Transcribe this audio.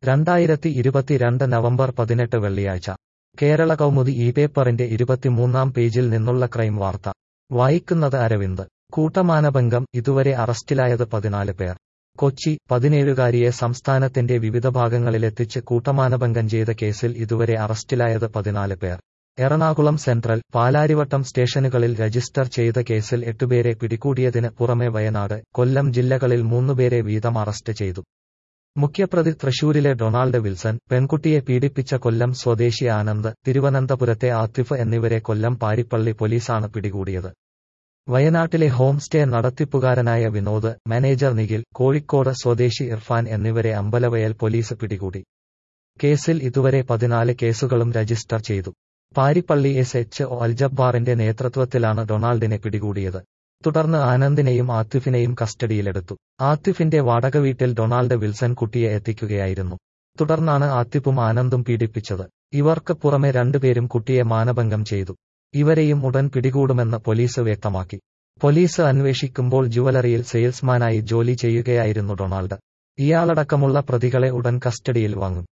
രണ്ടായിരത്തി ഇരുപത്തിരണ്ട് നവംബർ പതിനെട്ട് വെള്ളിയാഴ്ച കേരള കൗമുദി ഈ പേപ്പറിന്റെ ഇരുപത്തിമൂന്നാം പേജിൽ നിന്നുള്ള ക്രൈം വാർത്ത വായിക്കുന്നത് അരവിന്ദ് കൂട്ടമാനഭംഗം ഇതുവരെ അറസ്റ്റിലായത് പതിനാല് പേർ കൊച്ചി പതിനേഴുകാരിയെ സംസ്ഥാനത്തിന്റെ വിവിധ ഭാഗങ്ങളിലെത്തിച്ച് കൂട്ടമാനഭംഗം ചെയ്ത കേസിൽ ഇതുവരെ അറസ്റ്റിലായത് പതിനാല് പേർ എറണാകുളം സെൻട്രൽ പാലാരിവട്ടം സ്റ്റേഷനുകളിൽ രജിസ്റ്റർ ചെയ്ത കേസിൽ എട്ടുപേരെ പിടികൂടിയതിന് പുറമെ വയനാട് കൊല്ലം ജില്ലകളിൽ മൂന്നുപേരെ വീതം അറസ്റ്റ് ചെയ്തു മുഖ്യപ്രതി തൃശൂരിലെ ഡൊണാൾഡ് വിൽസൺ പെൺകുട്ടിയെ പീഡിപ്പിച്ച കൊല്ലം സ്വദേശി ആനന്ദ് തിരുവനന്തപുരത്തെ ആത്തിഫ് എന്നിവരെ കൊല്ലം പാരിപ്പള്ളി പോലീസാണ് പിടികൂടിയത് വയനാട്ടിലെ ഹോം സ്റ്റേ നടത്തിപ്പുകാരനായ വിനോദ് മാനേജർ നിഖിൽ കോഴിക്കോട് സ്വദേശി ഇർഫാൻ എന്നിവരെ അമ്പലവയൽ പോലീസ് പിടികൂടി കേസിൽ ഇതുവരെ പതിനാല് കേസുകളും രജിസ്റ്റർ ചെയ്തു പാരിപ്പള്ളി എസ് എച്ച് ഒ അൽജബ്ബാറിന്റെ നേതൃത്വത്തിലാണ് ഡൊണാൾഡിനെ പിടികൂടിയത് തുടർന്ന് ആനന്ദിനെയും ആത്തിഫിനെയും കസ്റ്റഡിയിലെടുത്തു ആത്തിഫിന്റെ വാടക വീട്ടിൽ ഡൊണാൾഡ് വിൽസൺ കുട്ടിയെ എത്തിക്കുകയായിരുന്നു തുടർന്നാണ് ആത്തിഫും ആനന്ദും പീഡിപ്പിച്ചത് ഇവർക്ക് പുറമെ രണ്ടുപേരും കുട്ടിയെ മാനഭംഗം ചെയ്തു ഇവരെയും ഉടൻ പിടികൂടുമെന്ന് പോലീസ് വ്യക്തമാക്കി പോലീസ് അന്വേഷിക്കുമ്പോൾ ജുവലറിയിൽ സെയിൽസ്മാനായി ജോലി ചെയ്യുകയായിരുന്നു ഡൊണാൾഡ് ഇയാളടക്കമുള്ള പ്രതികളെ ഉടൻ കസ്റ്റഡിയിൽ വാങ്ങും